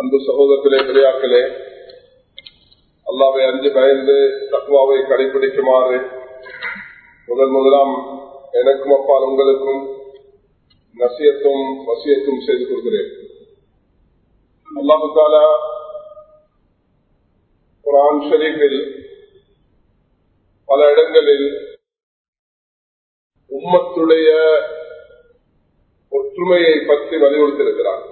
அன்பு சகோதரர்களே பெரியாக்களே அல்லாவை அஞ்சு பயந்து தக்குவாவை கடைபிடிக்குமாறு முதல் முதலாம் எனக்கும் அப்பால் உங்களுக்கும் நசியத்தும் வசியத்தும் செய்து கொள்கிறேன் அல்லாஹால குரான் ஷரீஃபில் பல இடங்களில் உம்மத்துடைய ஒற்றுமையை பற்றி வலியுறுத்தியிருக்கிறார்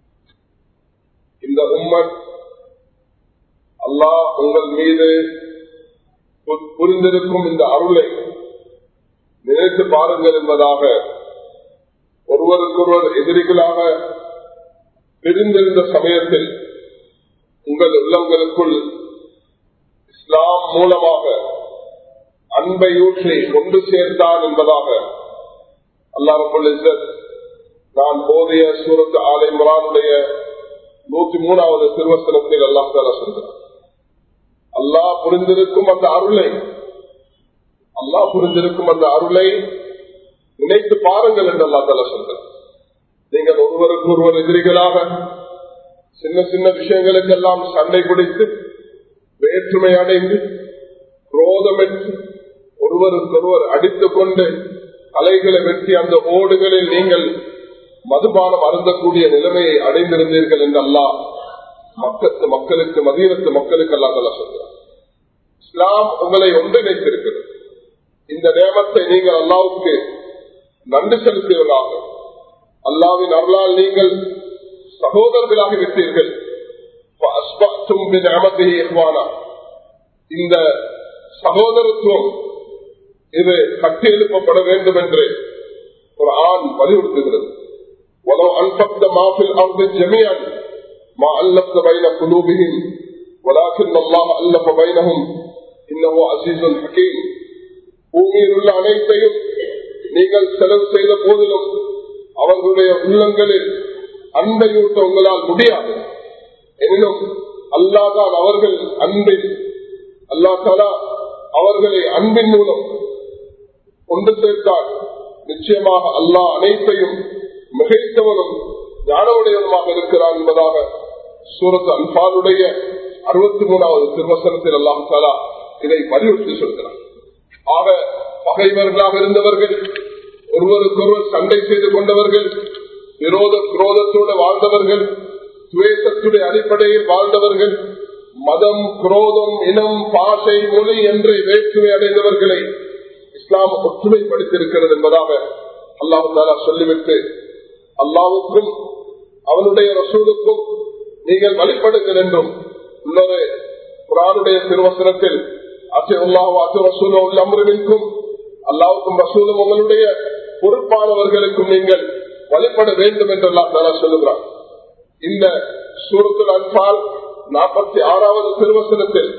இந்த உம்மத் அல்லாஹ் உங்கள் மீது புரிந்திருக்கும் இந்த அருளை நினைத்து பாருங்கள் என்பதாக ஒருவருக்கொருவர் எதிரிகளாக பிரிந்திருந்த சமயத்தில் உங்கள் உள்ளங்களுக்குள் இஸ்லாம் மூலமாக அன்பை ஊற்றி கொண்டு சேர்த்தான் என்பதாக அல்லாஹுல் நான் போதிய சூரத் ஆலை முரானுடைய நூத்தி மூணாவது திருவசனத்தில் அல்லாஹ் தாலா சொல்கிறார் அல்லாஹ் புரிந்திருக்கும் அந்த அருளை அல்லாஹ் புரிந்திருக்கும் அந்த அருளை நினைத்து பாருங்கள் என்று அல்லா தாலா சொல்கிறார் நீங்கள் ஒருவருக்கு ஒருவர் எதிரிகளாக சின்ன சின்ன விஷயங்களுக்கெல்லாம் சண்டை பிடித்து வேற்றுமை அடைந்து குரோதமெற்று ஒருவருக்கொருவர் அடித்துக் கொண்டு அலைகளை வெட்டி அந்த ஓடுகளில் நீங்கள் மதுபானம் அருந்தக்கூடிய நிலைமையை அடைந்திருந்தீர்கள் என்று அல்லா மக்கத்து மக்களுக்கு மதீனத்து மக்களுக்கு அல்லா தலா சொல்கிறார் இஸ்லாம் உங்களை ஒன்றிணைத்திருக்கிறது இந்த நேமத்தை நீங்கள் அல்லாவுக்கு நன்றி செலுத்தியவர்களாக அல்லாவின் அருளால் நீங்கள் சகோதரர்களாக விட்டீர்கள் இந்த சகோதரத்துவம் இது கட்டி எழுப்பப்பட வேண்டும் என்று ஒரு ஆண் வலியுறுத்துகிறது ولو أنفقت ما في الأرض جميعا ما ألفت بين قلوبهم ولكن الله ألف بينهم إنه عزيز حكيم பூமியில் உள்ள அனைத்தையும் நீங்கள் செலவு செய்த போதிலும் அவர்களுடைய உள்ளங்களில் அன்பை ஊட்ட உங்களால் முடியாது எனினும் அல்லாதான் அவர்கள் அன்பில் அல்லா தாலா அவர்களை அன்பின் மூலம் கொண்டு சேர்த்தால் நிச்சயமாக அல்லாஹ் அனைத்தையும் மிகைத்தவனும் ஞானவுடையவனுமாக இருக்கிறான் என்பதாக சூரத் அன்பாலுடைய அறுபத்தி மூணாவது திருவசனத்தில் அல்லாம் தாலா இதை வலியுறுத்தி சொல்கிறார் ஆக பகைவர்களாக இருந்தவர்கள் ஒருவருக்கொருவர் சண்டை செய்து கொண்டவர்கள் விரோத குரோதத்தோடு வாழ்ந்தவர்கள் துவேசத்துடைய அடிப்படையில் வாழ்ந்தவர்கள் மதம் குரோதம் இனம் பாஷை மொழி என்று வேற்றுமை அடைந்தவர்களை இஸ்லாம் ஒற்றுமைப்படுத்தியிருக்கிறது என்பதாக அல்லாஹு தாலா சொல்லிவிட்டு அல்லாவுக்கும் அவனுடைய ரசூலுக்கும் நீங்கள் வழிபடுங்கள் என்றும் இன்னொரு குரானுடைய திருவசனத்தில் அமர்விற்கும் அல்லாவுக்கும் ரசூலும் உங்களுடைய பொறுப்பானவர்களுக்கும் நீங்கள் வழிபட வேண்டும் என்று எல்லாம் தாலா சொல்லுகிறார் இந்த சூரத்தில் அன்பால் நாற்பத்தி ஆறாவது திருவசனத்தில்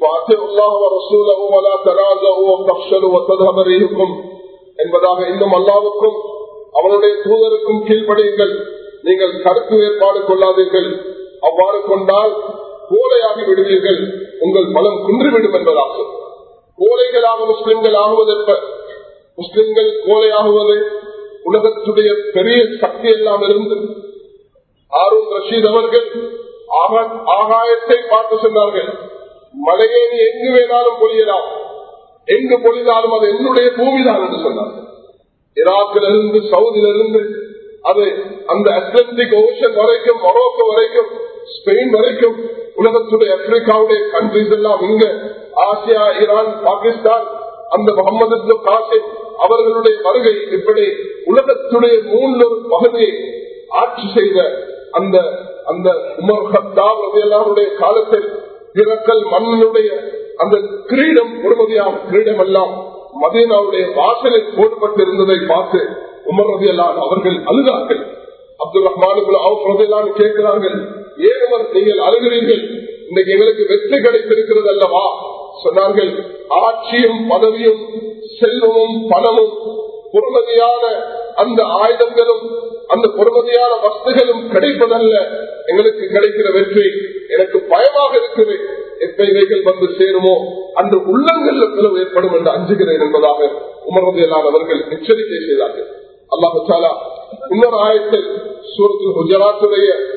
என்பதாக இன்னும் அல்லாவுக்கும் அவனுடைய தூதருக்கும் கீழ்ப்படியுங்கள் நீங்கள் கருத்து வேறுபாடு கொள்ளாதீர்கள் அவ்வாறு கொண்டால் கோலையாகி விடுவீர்கள் உங்கள் பலம் குன்றிவிடும் என்பதாக கோலைகளாக முஸ்லிம்கள் ஆகுவதற்ப முஸ்லிம்கள் கோலையாகுவது உலகத்துடைய பெரிய சக்தி எல்லாம் இருந்து ஆரூன் ரஷீத் அவர்கள் ஆகாயத்தை பார்த்து சொன்னார்கள் மழையை நீ எங்கு வேணாலும் பொழியலாம் எங்கு பொழிந்தாலும் அது என்னுடைய பூமிதான் என்று சொன்னார்கள் ஈராக்கிலிருந்து சவுதியிலிருந்து அது அந்த அட்லாண்டிக் ஓஷன் வரைக்கும் மொரோக்கோ வரைக்கும் ஸ்பெயின் வரைக்கும் உலகத்துடைய ஆப்பிரிக்காவுடைய கண்ட்ரிஸ் எல்லாம் இங்க ஆசியா ஈரான் பாகிஸ்தான் அந்த முகமது காசிம் அவர்களுடைய வருகை இப்படி உலகத்துடைய மூன்று பகுதியை ஆட்சி செய்த அந்த அந்த உமர் ஹத்தாப் எல்லாருடைய காலத்தில் பிறக்கல் மன்னனுடைய அந்த கிரீடம் பொறுமதியான கிரீடம் எல்லாம் மதீனாவுடைய வாசலில் போடப்பட்டிருந்ததை பார்த்து உமர் ரதியல்லான் அவர்கள் அழுதார்கள் அப்துல் ரஹ்மான் கேட்கிறார்கள் ஏன் உமர் நீங்கள் அழுகிறீர்கள் இன்றைக்கு எங்களுக்கு வெற்றி கிடைத்திருக்கிறது அல்லவா சொன்னார்கள் ஆட்சியும் பதவியும் செல்வமும் பணமும் பொறுமதியான அந்த ஆயுதங்களும் அந்த பொறுமதியான வஸ்துகளும் கிடைப்பதல்ல எங்களுக்கு கிடைக்கிற வெற்றி எனக்கு பயமாக இருக்குது எப்ப இவைகள் வந்து சேருமோ அந்த உள்ளங்கள்ல பிளவு ஏற்படும் என்று அஞ்சுகிறேன் என்பதாக உமர்வதையெல்லாம் அவர்கள் எச்சரிக்கை செய்தார்கள் அல்லாஹு சாலா இன்னொரு ஆயத்தில் சூரத்தில் குஜராத்துடைய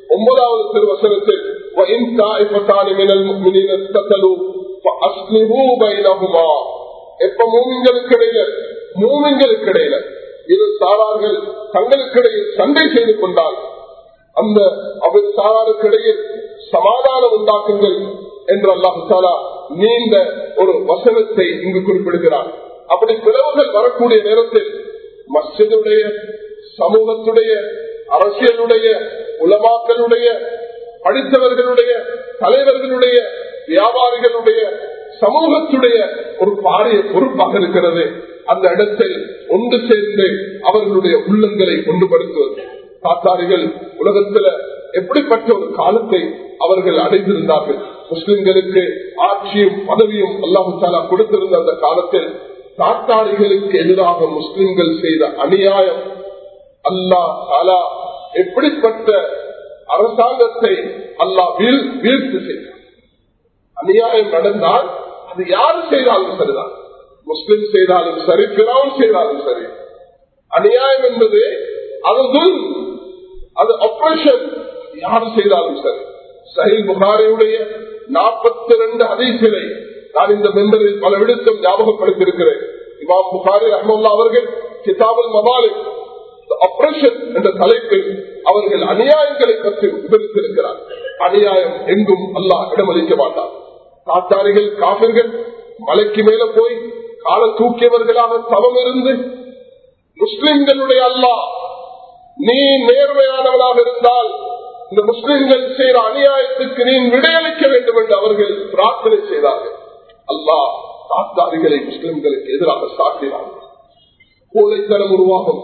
ஒன்பதாவது திருவசனத்தில் وَإِنْ طَائِفَتَانِ مِنَ الْمُؤْمِنِينَ اقْتَتَلُوا فَأَصْلِحُوا بَيْنَهُمَا எப்ப மூமிங்களுக்கு இடையில மூமிங்களுக்கு இடையில இரு சாரார்கள் தங்களுக்கிடையில் சண்டை செய்து கொண்டால் அந்த அவர் சாராருக்கு இடையில் சமாதானம் உண்டாக்குங்கள் என்று அல்லாஹு தாலா நீண்ட ஒரு வசனத்தை இங்கு குறிப்பிடுகிறார் அப்படி பிளவுகள் வரக்கூடிய நேரத்தில் மஸ்ஜிதுடைய சமூகத்துடைய அரசியலுடைய உலமாக்களுடைய படித்தவர்களுடைய தலைவர்களுடைய வியாபாரிகளுடைய சமூகத்துடைய ஒரு பாரிய பொறுப்பாக இருக்கிறது அந்த இடத்தில் ஒன்று சேர்ந்து அவர்களுடைய உள்ளங்களை ஒன்றுபடுத்துவது தாத்தாரிகள் உலகத்துல எப்படிப்பட்ட ஒரு காலத்தை அவர்கள் அடைந்திருந்தார்கள் முஸ்லிம்களுக்கு ஆட்சியும் பதவியும் அல்லாஹு தாலா கொடுத்திருந்த அந்த காலத்தில் தாத்தாரிகளுக்கு எதிராக முஸ்லிம்கள் செய்த அநியாயம் அல்லாஹ் தாலா எப்படிப்பட்ட அரசாங்கத்தை அல்லாஹ் வீழ் வீழ்த்து செய்தார் அநியாயம் நடந்தால் அது யாரு செய்தாலும் சரிதான் முஸ்லிம் செய்தாலும் சரி பிறவும் செய்தாலும் சரி அநியாயம் என்பது அது துல் அது ஆபரேஷன் யாரு செய்தாலும் சரி சஹில் புகாரியுடைய நாற்பத்தி ரெண்டு அதிகளை நான் இந்த மெம்பரில் பல விடுத்தம் ஞாபகப்படுத்தியிருக்கிறேன் இமாம் புகாரி ரஹமுல்லா அவர்கள் கிதாபுல் மபாலி ஆபரேஷன் என்ற தலைப்பில் அவர்கள் அநியாயங்களை பற்றி விவரித்திருக்கிறார் அநியாயம் எங்கும் அல்லாஹ் இடமளிக்க மாட்டார் தாத்தாரிகள் காவிர்கள் மலைக்கு மேல போய் கால தூக்கியவர்களாக தவம் இருந்து முஸ்லிம்களுடைய அல்லாஹ் நீ நேர்மையானவனாக இருந்தால் இந்த முஸ்லிம்கள் செய்கிற அநியாயத்துக்கு நீ விடையளிக்க வேண்டும் என்று அவர்கள் பிரார்த்தனை செய்தார்கள் அல்லாஹ் தாத்தாரிகளை முஸ்லிம்களுக்கு எதிராக சாட்டினார்கள் கோழைத்தனம் உருவாகும்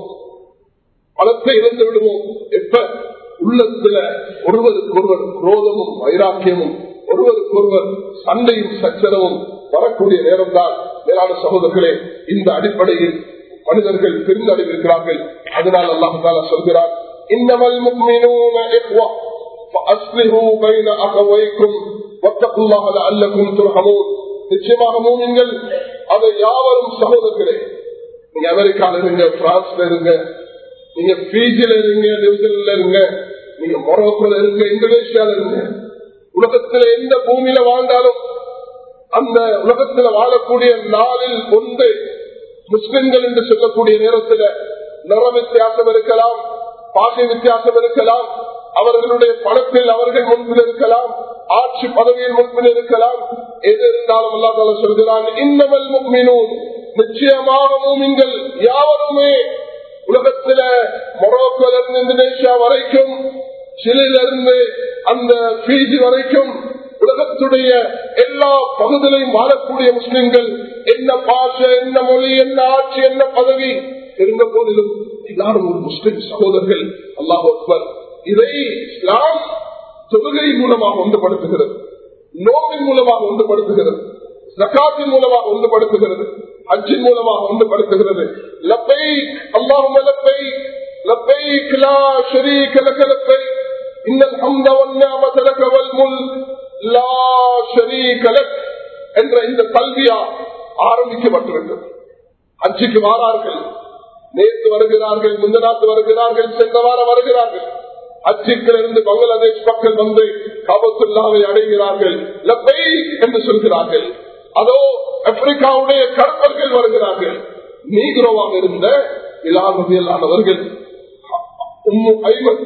பலத்தை இழந்து விடுவோம் எப்ப உள்ளத்துல ஒருவருக்கொருவர் குரோதமும் வைராக்கியமும் ஒருவருக்கொருவர் சண்டையும் சச்சரவும் வரக்கூடிய நேரம்தான் மேலான சகோதரர்களே இந்த அடிப்படையில் மனிதர்கள் பிரிந்தடைந்திருக்கிறார்கள் அதனால் அல்லாஹால சொல்கிறார் இன்னமல் முக்மினூன இஹ்வா فأصلحوا بين أخويكم واتقوا الله لعلكم ترحمون நிச்சயமாக மூமின்கள் அதை யாவரும் சகோதரர்களே நீங்க அமெரிக்கால இருங்க பிரான்ஸ்ல இருங்க நீங்க பீஜில இருங்க நியூசிலாந்துல இருங்க நீங்க மொரோக்கோல இருங்க இந்தோனேஷியால இருங்க உலகத்துல எந்த பூமியில வாழ்ந்தாலும் அந்த உலகத்துல வாழக்கூடிய நாளில் ஒன்று முஸ்லிம்கள் என்று சொல்லக்கூடிய நேரத்தில் நிற வித்தியாசம் இருக்கலாம் பாஷை வித்தியாசம் இருக்கலாம் அவர்களுடைய பணத்தில் அவர்கள் முன்பில் இருக்கலாம் ஆட்சி பதவியில் முன்பில் இருக்கலாம் எது இருந்தாலும் அல்லாத சொல்கிறான் இன்னமல் முக்மினூன் நிச்சயமாக மூமிங்கள் யாவருமே உலகத்தில மொரோக்கோல இருந்து இந்தோனேஷியா வரைக்கும் சிலிலிருந்து அந்த பிஜி வரைக்கும் உலகத்துடைய எல்லா பகுதியிலையும் வாழக்கூடிய முஸ்லிம்கள் என்ன பாஷை என்ன மொழி என்ன ஆட்சி என்ன பதவி இருந்த போதிலும் எல்லாரும் ஒரு முஸ்லிம் சகோதரர்கள் அல்லாஹ் அக்பர் இதை இஸ்லாம் தொழுகை மூலமாக ஒன்றுபடுத்துகிறது நோவின் மூலமாக ஒன்றுபடுத்துகிறது ஜக்காத்தின் மூலமாக ஒன்றுபடுத்துகிறது அஜின் மூலமாக ஒன்றுபடுத்துகிறது லப்பை அல்லாஹும் லப்பை லப்பை கிலா ஷரீக் லக லப்பை இன்னல் ஹம்த வன்னியாமத லக வல் முல்க் லா ஷரீக லக் என்ற இந்த கல்வியா ஆரம்பிக்கப்பட்டிருக்கிறது அஜிக்கு வாரார்கள் நேற்று வருகிறார்கள் முந்தநாத்து வருகிறார்கள் சென்ற வாரம் வருகிறார்கள் அச்சிக்கிலிருந்து பங்களாதேஷ் மக்கள் வந்து காபத்துல்லாவை அடைகிறார்கள் லப்பை என்று சொல்கிறார்கள் அதோ ஆப்பிரிக்காவுடைய கருப்பர்கள் வருகிறார்கள் நீக்ரோவாக இருந்த இலானவர்கள் உம்மு ஐமன்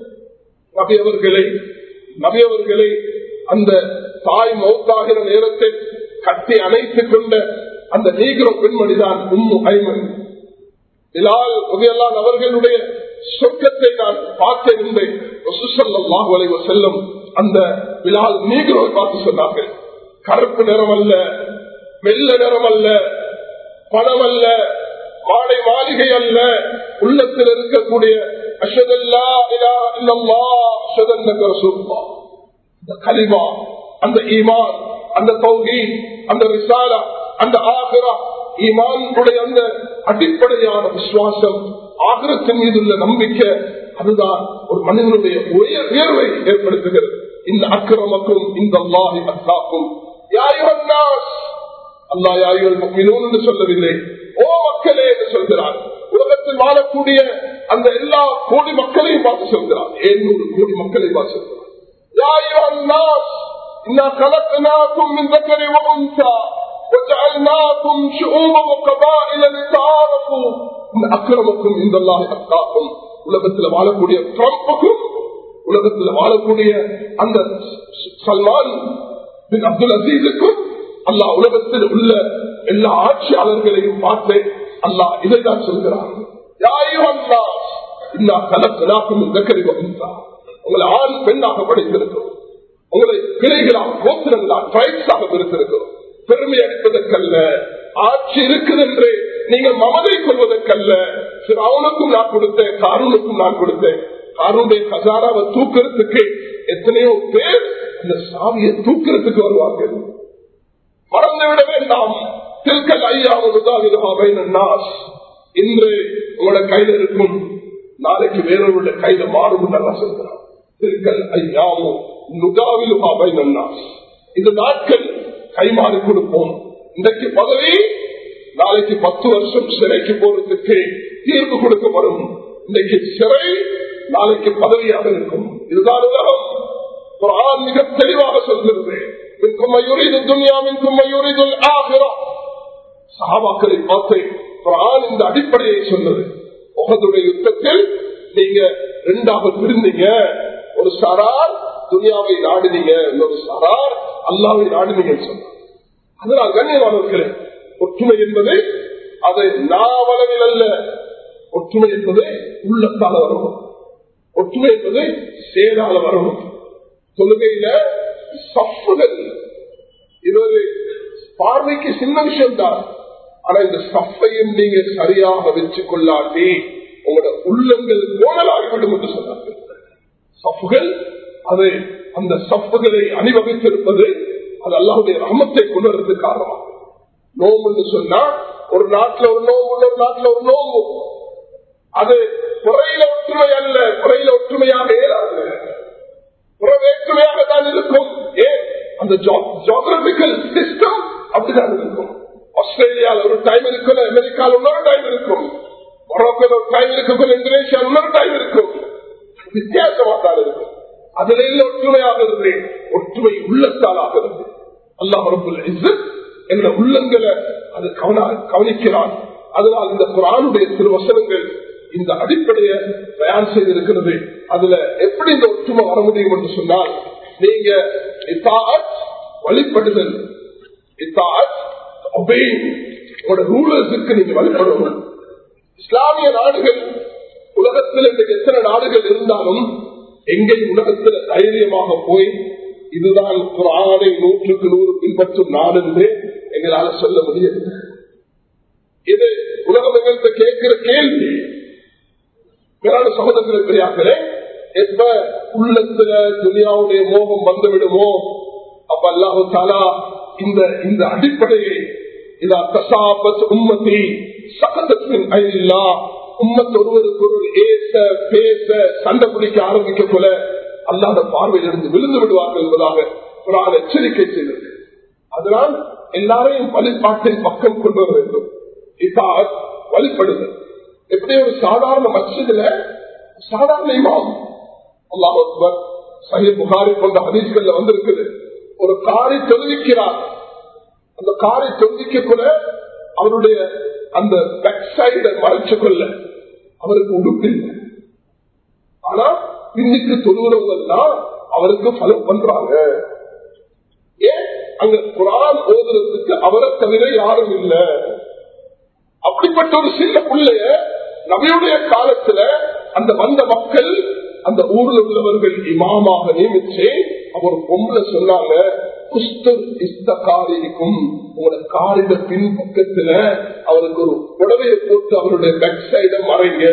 நபியவர்களை நபியவர்களை அந்த தாய் மௌத்தாகிற நேரத்தில் கட்டி அணைத்துக் கொண்ட அந்த நீக்ரோ பெண்மணிதான் உம்மு ஐமன் இலால் உதயலான் அவர்களுடைய சொர்க்கத்தை நான் பார்த்திருந்தேன் செல்லும் அந்த விழால் நீங்களோடு பார்த்து சொன்னார்கள் கருப்பு நிறம் அல்ல வெள்ள நிறம் அல்ல பணம் அல்ல மாடை மாளிகை அல்ல உள்ளத்தில் இருக்கக்கூடிய அஷதல்லா இலா இல்லல்லா அஷதல்ல ரசூல்லா அந்த கலிமா அந்த ஈமான் அந்த தௌகி அந்த ரிசாலா அந்த ஆகிரா ஈமானுடைய அந்த அடிப்படையான விசுவாசம் ஆகிரத்தின் மீது உள்ள நம்பிக்கை அதுதான் ஒரு மனிதனுடைய உயர் உயர்வை ஏற்படுத்துகிறது இந்த அக்கிரமக்கும் இந்த அல்லாஹி அல்லாக்கும் அல்லா யாயுகள் என்று சொல்லவில்லை ஓ மக்களே என்று சொல்கிறார் உலகத்தில் வாழக்கூடிய அந்த எல்லா கோடி மக்களையும் பார்த்து சொல்கிறார் ஏழ்நூறு கோடி மக்களை பார்த்து சொல்கிறார் يا أيها الناس إنا خلقناكم من ذكر وأنثى وجعلناكم شعوبا وقبائل لتعارفوا إن أكرمكم عند الله أتقاكم உலகத்தில் வாழக்கூடிய ட்ரம்புக்கும் உலகத்தில் வாழக்கூடிய அந்த சல்மான் பின் அப்துல் அசீஸுக்கும் அல்லாஹ் உலகத்தில் உள்ள எல்லா ஆட்சியாளர்களையும் பார்த்து அல்லாஹ் இதைதான் சொல்கிறார் உங்களை ஆண் பெண்ணாக படைத்திருக்கிறோம் உங்களை கிளைகளாக கோத்திரங்களாக ட்ரைப்ஸாக பிரித்திருக்கிறோம் பெருமை அடிப்பதற்கல்ல ஆட்சி இருக்குது என்று நீங்கள் மமதை கொள்வதற்கல்ல சில அவனுக்கும் நான் கொடுத்தேன் காரூனுக்கும் நான் கொடுத்தேன் காரூனுடைய கசாராவை தூக்கிறதுக்கு எத்தனையோ பேர் இந்த சாவியை தூக்கிறதுக்கு வருவார்கள் மறந்துவிட வேண்டாம் திருக்கல் ஐயாவது நாஸ் இன்று உங்களோட கையில இருக்கும் நாளைக்கு வேறொருடைய கையில மாறும் நல்லா சொல்கிறான் திருக்கல் ஐயாவோ நுகாவில் நாஸ் இந்த நாட்கள் கைமாறி கொடுப்போம் இன்றைக்கு பதவி நாளைக்கு பத்து வருஷம் சிறைக்கு போறதுக்கு தீர்வு கொடுக்கப்படும் இன்றைக்கு சிறை நாளைக்கு பதவியாக இருக்கும் இதுதான் உலகம் குரான் மிக தெளிவாக சொல்கிறது சகாபாக்களை பார்த்து குரான் இந்த அடிப்படையை சொன்னது உகதுடைய யுத்தத்தில் நீங்க ரெண்டாக பிரிந்தீங்க ஒரு சாரார் துனியாவை நாடினீங்க இன்னொரு சாரார் அல்லாவை நாடினீங்கன்னு சொன்னார் அதனால் கண்ணியமானவர்களே ஒற்றுமை என்பது அது நாவளவில் அல்ல ஒற்றுமை என்பது உள்ளத்தால வரணும் ஒற்றுமை என்பது சேரால வரணும் தொழுகையில சஃப்புகள் இது ஒரு பார்வைக்கு சின்ன விஷயம் தான் ஆனா இந்த சஃப்பையும் நீங்க சரியாக வச்சு கொள்ளாட்டி உங்களோட உள்ளங்கள் கோணலாகிவிடும் என்று சொன்னார்கள் சஃப்புகள் அது அந்த சஃப்புகளை அணிவகுத்திருப்பது அது அல்லாவுடைய ரமத்தை கொண்டு வரது காரணமாகும் நோம்புன்னு சொன்னா ஒரு நாட்டுல ஒரு நோம்பு இன்னொரு நாட்டுல ஒரு நோம்பு அது குறையில ஒற்றுமை அல்ல குறையில ஒற்றுமையாக ஏறாது புற வேற்றுமையாக தான் இருக்கும் ஏன் அந்த ஜியோகிரபிக்கல் சிஸ்டம் அப்படிதான் இருக்கும் ஆஸ்திரேலியால ஒரு டைம் இருக்கும் அமெரிக்கால இன்னொரு டைம் இருக்கும் மொரோக்கோல ஒரு டைம் இருக்கும் இந்தோனேஷியா இன்னொரு டைம் இருக்கும் வித்தியாசமா தான் இருக்கும் அதுல இல்ல ஒற்றுமையாகிறது ஒற்றுமை உள்ளத்தால் ஆகிறது அல்லாஹ் ரபுல் என்ற உள்ளங்களை அது கவனிக்கிறான் அதனால் இந்த குரானுடைய திருவசனங்கள் இந்த அடிப்படையை தயார் செய்திருக்கிறது அதுல எப்படி இந்த ஒற்றுமை வர முடியும் என்று சொன்னால் நீங்க வழிபடுதல் ரூலர்ஸுக்கு நீங்க வழிபடணும் இஸ்லாமிய நாடுகள் உலகத்தில் இன்றைக்கு எத்தனை நாடுகள் இருந்தாலும் எங்கே உலகத்தில் தைரியமாக போய் இதுதான் குரானை நூற்றுக்கு நூறு பின்பற்றும் நாடு என்று எங்களால் சொல்ல முடியாது இது உலகம் எங்களுக்கு கேட்கிற கேள்வி மேலான சகோதரர்களை பெரியார்களே எப்ப உள்ளத்துல துனியாவுடைய மோகம் வந்துவிடுமோ அப்ப அல்லாஹு தாலா இந்த இந்த அடிப்படையை இதா தசாபத் உம்மதி சகதத்தின் அயில்லா உம்மத் ஒருவருக்கு ஒருவர் ஏச பேச சண்டை பிடிக்க ஆரம்பிக்க போல அல்லாத பார்வையிலிருந்து விழுந்து விடுவார்கள் என்பதாக ஒரு எச்சரிக்கை செய்தது அதனால் எல்லாரையும் வழிபாட்டின் பக்கம் கொண்டு வர வேண்டும் இப்பாத் வழிபடுதல் எப்படி ஒரு சாதாரண மச்சதுல சாதாரண இமாம் அல்லாஹ் அக்பர் சஹி புகாரி போன்ற ஹதீஸ்கள்ல வந்திருக்குது ஒரு காரை தொழுவிக்கிறார் அந்த காரை தொழுவிக்க கூட அவருடைய அந்த பேக் சைட மறைச்சு கொள்ள அவருக்கு உடுப்பில்லை ஆனா இன்னைக்கு தொழுகிறவங்கெல்லாம் அவருக்கு ஃபாலோ பண்றாங்க ஏன் அங்க குரான் ஓதுறதுக்கு அவரை தவிர யாரும் இல்லை அப்படிப்பட்ட ஒரு சின்ன பிள்ளைய நபியுடைய காலத்துல அந்த வந்த மக்கள் அந்த ஊர்ல உள்ளவர்கள் இமாமாக நியமிச்சு அவர் பொம்பளை சொன்னாங்க காரிக்கும் உங்களோட காரிட பின் பக்கத்துல அவருக்கு ஒரு புடவையை போட்டு அவருடைய பேக் சைட மறைங்க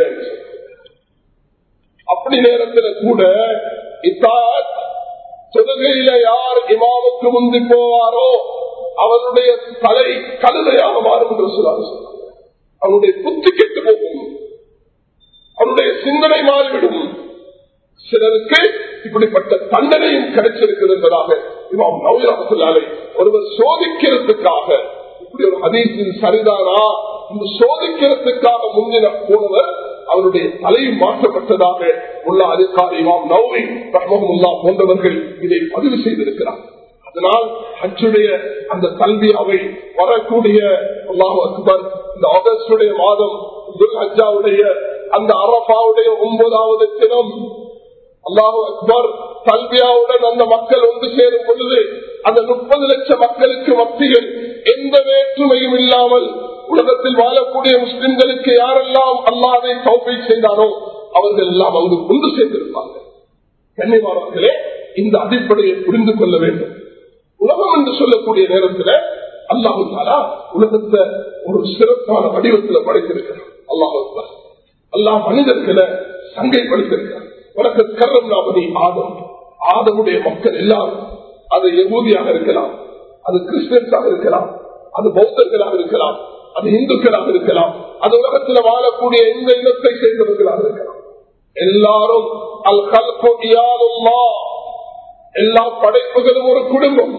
அப்படி நேரத்துல கூட இத்தாத் தொழுகையில யார் இமாவுக்கு முந்தி போவாரோ அவருடைய தலை கழுதையாக மாறும் என்று சொல்லாரு அவருடைய புத்தி கெட்டு போகும் அவருடைய சிந்தனை மாறிவிடும் சிலருக்கு இப்படிப்பட்ட தண்டனையும் கிடைச்சிருக்கிறது என்பதாக இமாம் நவீனத்தினாலே ஒருவர் சோதிக்கிறதுக்காக இப்படி ஒரு ஹதீஸின் சரிதானா இந்த சோதிக்கிறதுக்காக முந்தின போனவர் அவருடைய தலை மாற்றப்பட்டதாக உள்ள அதிகாரி இமாம் நௌரி ரஹமுல்லா போன்றவர்கள் இதை பதிவு செய்திருக்கிறார் அதனால் ஹஜ்ஜுடைய அந்த கல்வியாவை வரக்கூடிய அல்லாஹ் அக்பர் இந்த ஆகஸ்டுடைய மாதம் துல் ஹஜ்ஜாவுடைய அந்த அரபாவுடைய ஒன்பதாவது தினம் அல்லாஹு அக்பர் கல்வியாவுடன் அந்த மக்கள் ஒன்று சேரும் பொழுது அந்த முப்பது லட்சம் மக்களுக்கு மத்தியில் எந்த வேற்றுமையும் இல்லாமல் உலகத்தில் வாழக்கூடிய முஸ்லிம்களுக்கு யாரெல்லாம் அல்லாதை சௌபை செய்தாரோ அவர்கள் எல்லாம் அங்கு கொண்டு சேர்ந்திருப்பார்கள் கண்ணியமானவர்களே இந்த அடிப்படையை புரிந்து கொள்ள வேண்டும் உலகம் என்று சொல்லக்கூடிய நேரத்தில் அல்லாஹு தாலா உலகத்தை ஒரு சிறப்பான வடிவத்தில் படைத்திருக்கிறார் அல்லாஹு அல்லாஹ் மனிதர்களை சங்கை படைத்திருக்கிறார் உலக கர்ணாபதி ஆதம் ஆதமுடைய மக்கள் எல்லாரும் அது எகூதியாக இருக்கலாம் அது கிறிஸ்டியன்ஸாக இருக்கலாம் அது பௌத்தர்களாக இருக்கலாம் அது இந்துக்களாக இருக்கலாம் அது உலகத்தில் வாழக்கூடிய எந்த இனத்தை சேர்ந்தவர்களாக இருக்கலாம் எல்லாரும் அல் கல்பொடியாலுமா எல்லா படைப்புகளும் ஒரு குடும்பம்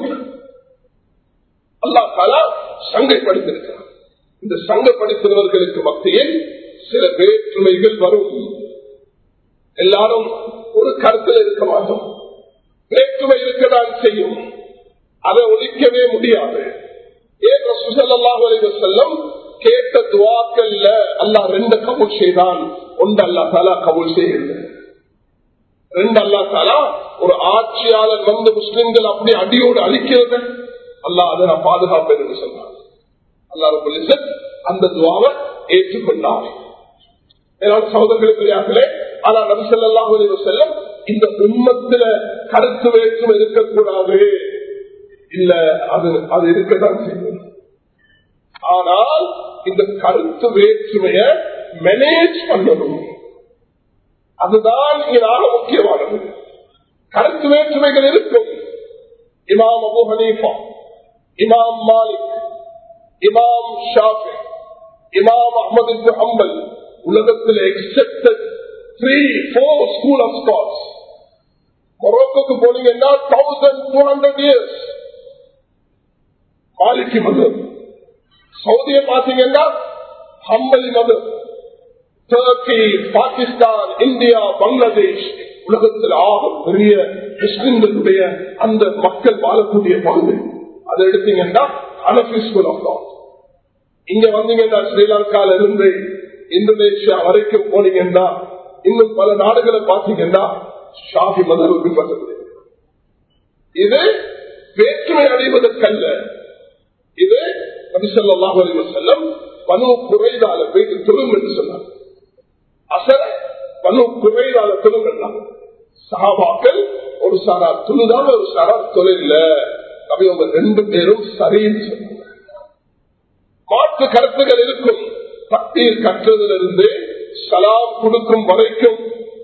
அல்லா தாலா சங்கைப்படுத்திருக்கிறார் இந்த சங்கப்படுத்தினவர்களுக்கு மத்தியில் சில வேற்றுமைகள் வரும் எல்லாரும் ஒரு கருத்தில் இருக்க மாட்டோம் வேற்றுமை இருக்கதான் செய்யும் அதை ஒழிக்கவே முடியாது ஏன் ரசூசல்லாஹு செல்லம் கேட்ட துவாக்கல்ல அல்லா ரெண்டு கபூல் செய்தான் ஒன்று அல்லா தாலா கபூல் செய்யல ரெண்டு அல்லா தாலா ஒரு ஆட்சியாளர் வந்து முஸ்லிம்கள் அப்படி அடியோடு அழிக்கிறது அல்லா அதை நான் பாதுகாப்பேன் என்று சொன்னார் அல்லா அந்த துவாவை ஏற்றுக்கொண்டார் சகோதரர்களுக்கு ஆனா நபிசல்லாஹு செல்லம் இந்த உண்மத்தில கருத்து வேற்றும் இருக்கக்கூடாது இல்ல அது அது இருக்கதான் செய்யும் ஆனால் இந்த கருத்து வேற்றுமைய மேனேஜ் பண்ணணும் அதுதான் இதனால முக்கியமானது கருத்து வேற்றுமைகள் இருக்கும் இமாம் அபு ஹனீஃபா இமாம் மாலிக் இமாம் ஷாஃபி இமாம் அஹமது அம்பல் உலகத்தில் accepted three four school of thoughts மொரோக்கோக்கு போனீங்கன்னா thousand two hundred years Maliki மதம் சவுதியை பார்த்தீங்கன்னா ஹம்பலி மதம் டர்க்கி பாகிஸ்தான் இந்தியா பங்களாதேஷ் உலகத்தில் ஆக பெரிய முஸ்லிம்களுடைய அந்த மக்கள் வாழக்கூடிய பகுதி அதை எடுத்தீங்கன்னா அனபி ஸ்கூல் ஆஃப் தாட் இங்க வந்தீங்கன்னா ஸ்ரீலங்கால இருந்து இந்தோனேஷியா வரைக்கும் போனீங்கன்னா இன்னும் பல நாடுகளை பார்த்தீங்கன்னா ஷாஃபி மதம் பின்பற்றது இது வேற்றுமை அடைவதற்கல்ல இது நபிசல்லாஹு அலி செல்லம் பனு குறைதால போயிட்டு தொழும் என்று சொன்னார் அசர பனு குறைதால தொழும் என்றாங்க சகாபாக்கள் ஒரு சாரா துணுதான் ஒரு சாரா தொழில் அவை அவங்க ரெண்டு பேரும் சரின்னு சொன்னாங்க மாற்று கருத்துகள் இருக்கும் பக்தியில் கற்றதிலிருந்து சலாம் கொடுக்கும் வரைக்கும்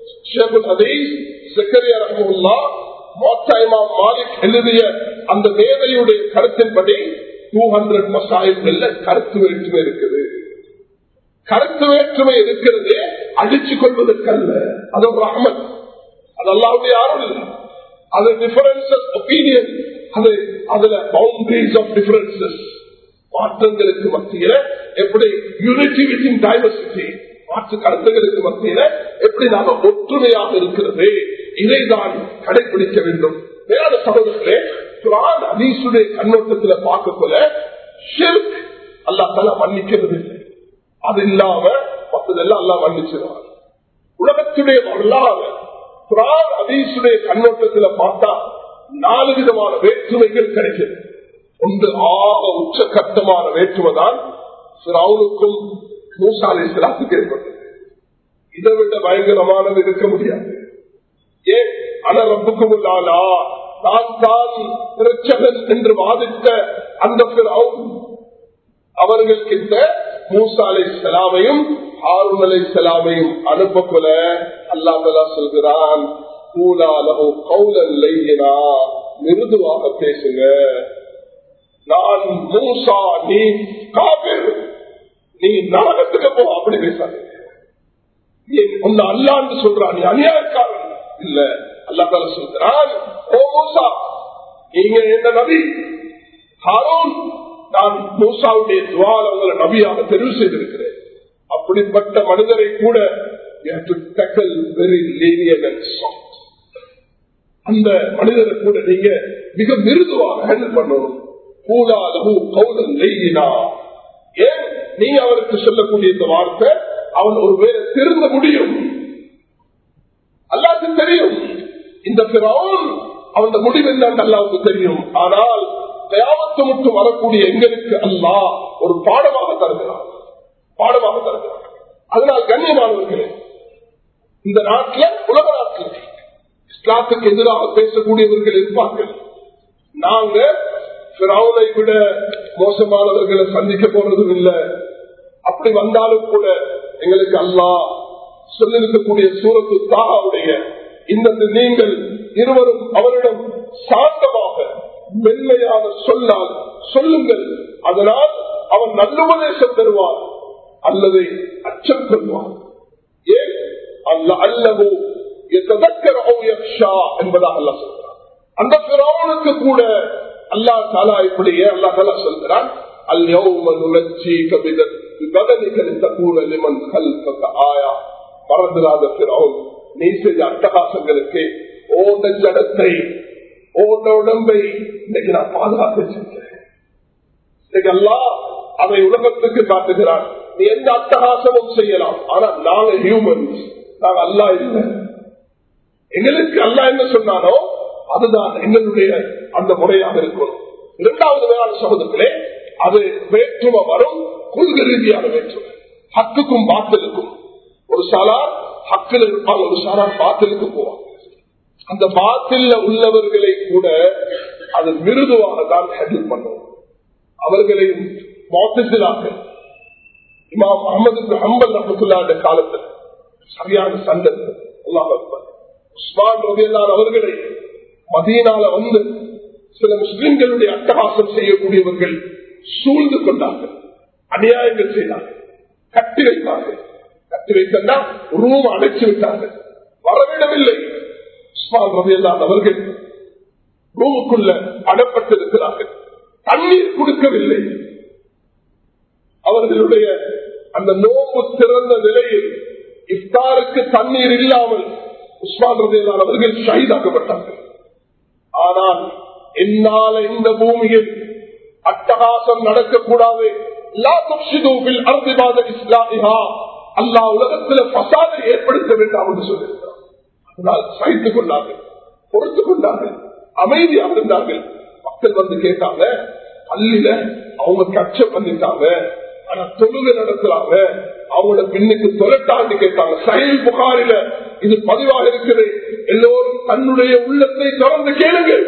மாலிக் எழுதிய அந்த மேதையுடைய கருத்தின்படி டூ ஹண்ட்ரட் மசாயங்கள்ல கருத்து வேற்றுமை இருக்குது கருத்து வேற்றுமை இருக்கிறது அடிச்சு கொள்வதற்கல்ல அது ஒரு அகமத் அது அல்லாவுடைய யாரும் இல்லை அது டிஃபரன்சஸ் ஒப்பீனியன் அது அதுல பவுண்டரிஸ் ஆஃப் டிஃபரன்சஸ் மாற்றங்களுக்கு மத்தியில எப்படி யூனிட்டி வித்தின் டைவர்சிட்டி மாற்று கருத்துகளுக்கு மத்தியில எப்படி நாம ஒற்றுமையாக இருக்கிறது இதை தான் கடைபிடிக்க வேண்டும் வேற சகோதரர்களே குரான் அதீசுடைய கண்ணோட்டத்துல பார்க்கக்குள்ள ஷிர்க் அல்லா தலா மன்னிக்கிறது இல்லை அது இல்லாம மற்றதெல்லாம் அல்லா மன்னிச்சிருவார் உலகத்துடைய வரலாறு குரான் அதீசுடைய கண்ணோட்டத்துல பார்த்தா நாலு விதமான வேற்றுமைகள் கிடைக்கிறது ஒன்று ஆக உச்சகட்டமான வேற்றுமை தான் சிராவுனுக்கும் மூசாலை சிலாத்துக்கு ஏற்பட்டது இதை விட பயங்கரமானது இருக்க முடியாது ஏன் அனரப்புக்கும் இல்லாலா தான் தான் பிரச்சகன் என்று வாதித்த அந்த அவர்கள் கிட்ட மூசாலை செலாமையும் ஆறுமலை செலாமையும் அனுப்பக்குல அல்லா தலா சொல்கிறான் மிருதுவாக பேசுங்க நான் மூசா நீ காபிர் நீ நரகத்துக்கு போ அப்படி பேசாதீங்க நீ உன்னை அல்லான்னு சொல்றான் நீ அநியாயக்காரன் இல்ல அல்லா தால சொல்கிறான் ஓ மூசா நீங்க என்ன நபி ஹாரூன் நான் மூசாவுடைய துவால உங்களை நபியாக தெரிவு செய்திருக்கிறேன் அப்படிப்பட்ட மனிதரை கூட வெரி அந்த மனிதரை கூட நீங்க மிக மிருதுவாக ஹேண்டில் பண்ணணும் கூடாதகு கௌதம் நெய்யினா ஏன் நீங்க அவருக்கு சொல்லக்கூடிய இந்த வார்த்தை அவன் ஒரு வேலை திருந்த முடியும் அல்லாவுக்கு தெரியும் இந்த பிறவன் அவன் முடிவு என்னன்னு அல்லாவுக்கு தெரியும் ஆனால் தயாமத்து மட்டும் வரக்கூடிய எங்களுக்கு அல்லா ஒரு பாடமாக தருகிறான் பாடமாக தருகிறான் அதனால் கண்ணியமானவர்களே இந்த நாட்டில் உலக நாட்டில் இஸ்லாத்துக்கு எதிராக பேசக்கூடியவர்கள் இருப்பார்கள் நாங்க பிறவுனை விட மோசமானவர்களை சந்திக்க போறதும் இல்லை அப்படி வந்தாலும் கூட எங்களுக்கு அல்லா சொல்லிருக்கக்கூடிய சூரத்து தாகாவுடைய இந்த நீங்கள் இருவரும் அவரிடம் சாந்தமாக மென்மையான சொல்லால் சொல்லுங்கள் அதனால் அவன் நல்லுபதேசம் தருவான் அல்லது அச்சம் கொள்வான் ஏன் அல்ல அல்லவோ என்பதாக அல்ல சொல்றான் அந்த பிறவனுக்கு கூட அல்லா தாலா இப்படியே அல்லா தாலா சொல்கிறான் மறந்துடாத பிறவன் நீ செய்த அட்டகாசங்களுக்கு ஓட ஜடத்தை ஓட உடம்பை இன்னைக்கு நான் பாதுகாத்து வச்சிருக்கிறேன் இன்னைக்கு எல்லாம் அதை உலகத்துக்கு காட்டுகிறான் நீ எந்த அட்டகாசமும் செய்யலாம் ஆனா நாங்க ஹியூமன்ஸ் நாங்க அல்லா இல்லை எங்களுக்கு அல்லா என்ன சொன்னானோ அதுதான் எங்களுடைய அந்த முறையாக இருக்கும் இரண்டாவது வேளாண் சமூகத்திலே அது வேற்றுமை வரும் கொள்கை ரீதியான வேற்றுமை ஹக்குக்கும் பாத்திலுக்கும் ஒரு சாலார் ஹக்கில் இருப்பாங்க ஒரு சாலார் பாத்திலுக்கு போவாங்க அந்த பாத்தில உள்ளவர்களை கூட அது மிருதுவாக தான் ஹேண்டில் பண்ணுவோம் அவர்களையும் மாத்திலாக இமாம் அகமது ஹம்பல் ரஹத்துல்லாட காலத்தில் சரியான சண்டை அல்லாஹ் உஸ்மான் ரவியல்லான் அவர்களை மதியனால வந்து சில முஸ்லிம்களுடைய அட்டகாசம் செய்யக்கூடியவர்கள் சூழ்ந்து கொண்டார்கள் அநியாயங்கள் செய்தார்கள் கட்டி வைத்தார்கள் கட்டி வைத்தா ரூம் அடைச்சு விட்டார்கள் வரவிடவில்லை உஸ்மான் ரவியல்லான் அவர்கள் ரூமுக்குள்ள அடப்பட்டிருக்கிறார்கள் தண்ணீர் கொடுக்கவில்லை அவர்களுடைய அந்த நோம்பு திறந்த நிலையில் இஃப்தாருக்கு தண்ணீர் இல்லாமல் உஸ்மான் ரவியல்லான் அவர்கள் ஷஹீதாக்கப்பட்டார்கள் ஆனால் என்னால இந்த பூமியில் அட்டகாசம் நடக்கக்கூடாது அல்லா உலகத்தில் பசாதை ஏற்படுத்த வேண்டாம் என்று சொல்லியிருக்கிறார் அதனால் சகித்துக் கொண்டார்கள் பொறுத்துக் கொண்டார்கள் அமைதியாக இருந்தார்கள் மக்கள் வந்து கேட்டாங்க பள்ளியில அவங்க கட்ச பண்ணிட்டாங்க ஆனா தொழுகை நடத்துறாங்க அவங்களோட பின்னுக்கு தொலைட்டாண்டு கேட்டாங்க சயில் புகாரில இது பதிவாக இருக்குது எல்லோரும் தன்னுடைய உள்ளத்தை தொடர்ந்து கேளுங்கள்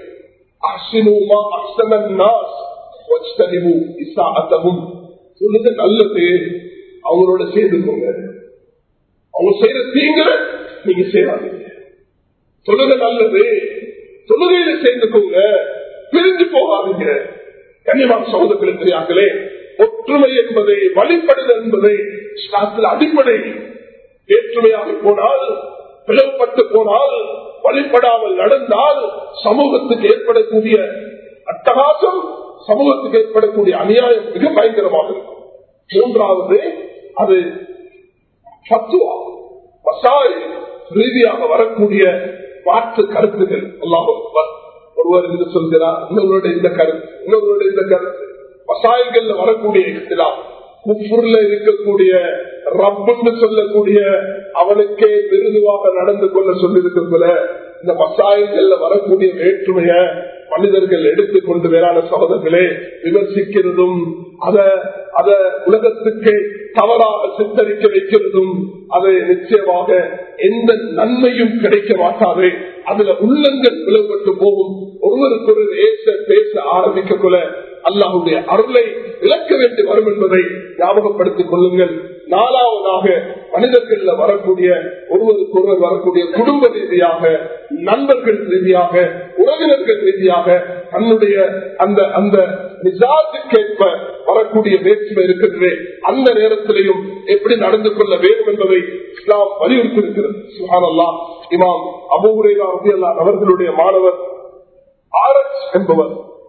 சொல்லுங்க நல்லது அவங்களோட சேர்ந்துக்கோங்க அவங்க செய்யற தீங்குற நீங்க செய்யாதீங்க சொல்லுங்க நல்லது தொழுகையில சேர்ந்துக்கோங்க பிரிஞ்சு போகாதீங்க கன்னியமான சகோதரத்தில் தெரியாங்களே ஒற்றுமை என்பதை வழிபடுதல் என்பதை அடிப்படை வேற்றுமையாக போனால் பிளவுபட்டு போனால் வழிபடாமல் நடந்தால் சமூகத்துக்கு ஏற்படக்கூடிய அட்டகாசம் சமூகத்துக்கு ஏற்படக்கூடிய அநியாயம் மிக பயங்கரமாக இருக்கும் மூன்றாவது அது பத்துவா மசாய் ரீதியாக வரக்கூடிய மாற்று கருத்துகள் எல்லாம் ஒருவர் இது சொல்கிறார் இன்னொருவருடைய இந்த கருத்து இன்னொருவருடைய இந்த கருத்து மசாயல்கள் வரக்கூடிய இஸ்லாம் குஃபுர்ல இருக்கக்கூடிய ரப்புன்னு சொல்லக்கூடிய அவனுக்கே மிருதுவாக நடந்து கொள்ள சொல்லியிருக்க இந்த மசாயல்கள்ல வரக்கூடிய வேற்றுமைய மனிதர்கள் எடுத்துக்கொண்டு வேளாண் சகோதரர்களே விமர்சிக்கிறதும் அத அத உலகத்துக்கு தவறாக சித்தரிக்க வைக்கிறதும் அது நிச்சயமாக எந்த நன்மையும் கிடைக்க மாட்டாது அதுல உள்ளங்கள் பிளவுபட்டு போகும் ஒருவருக்கு ஒரு ஏச பேச ஆரம்பிக்க கொள்ள அல்லாஹுடைய அருளை இழக்க வேண்டி வரும் என்பதை ஞாபகப்படுத்திக் கொள்ளுங்கள் நாலாவதாக மனிதர்கள்ல வரக்கூடிய ஒருவருக்கு ஒருவர் வரக்கூடிய குடும்ப ரீதியாக நண்பர்கள் ரீதியாக உறவினர்கள் ரீதியாக தன்னுடைய அந்த அந்த நிஜாத்துக்கேற்ப வரக்கூடிய வேற்றுமை இருக்கின்றே அந்த நேரத்திலையும் எப்படி நடந்து கொள்ள வேண்டும் என்பதை இஸ்லாம் வலியுறுத்தி இருக்கிறது சுஹானல்லா இமாம் அபூரேலா அவர்களுடைய மாணவர் ஆரஸ் என்பவர்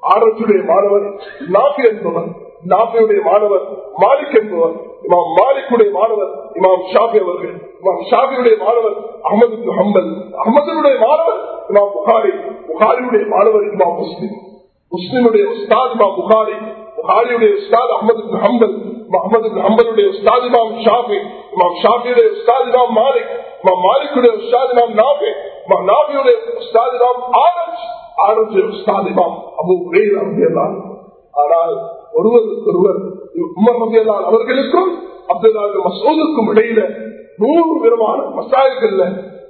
ஆரத்துடைய மாணவர் நாபி என்பவர் நாபியுடைய மாணவர் மாலிக் என்பவர் இமாம் மாலிக்குடைய மாணவர் இமாம் ஷாபி அவர்கள் இமாம் ஷாபியுடைய மாணவர் அகமது ஹம்பல் அகமதுடைய மாணவர் இமாம் புகாரி புகாரியுடைய மாணவர் இமாம் முஸ்லிம் முஸ்லிமுடைய உஸ்தாத் இமாம் புகாரி புகாரியுடைய உஸ்தாத் அகமது ஹம்பல் அகமது ஹம்பலுடைய உஸ்தாத் இமாம் ஷாபி இமாம் ஷாபியுடைய உஸ்தாத் இமாம் மாலிக் இமாம் மாலிக்குடைய உஸ்தாத் இமாம் நாபி இமாம் நாபியுடைய உஸ்தாத் இமாம் ஆரஞ்ச் ஆரஞ்சுடைய உஸ்தாத் இமாம் அபு உரையில் அப்படியெல்லாம் ஆனால் ஒருவருக்கு ஒருவர் உமர் ரபியல்லான் அவர்களுக்கும் அப்துல்லா மசோதுக்கும் இடையில நூறு விதமான மசாயல்கள்ல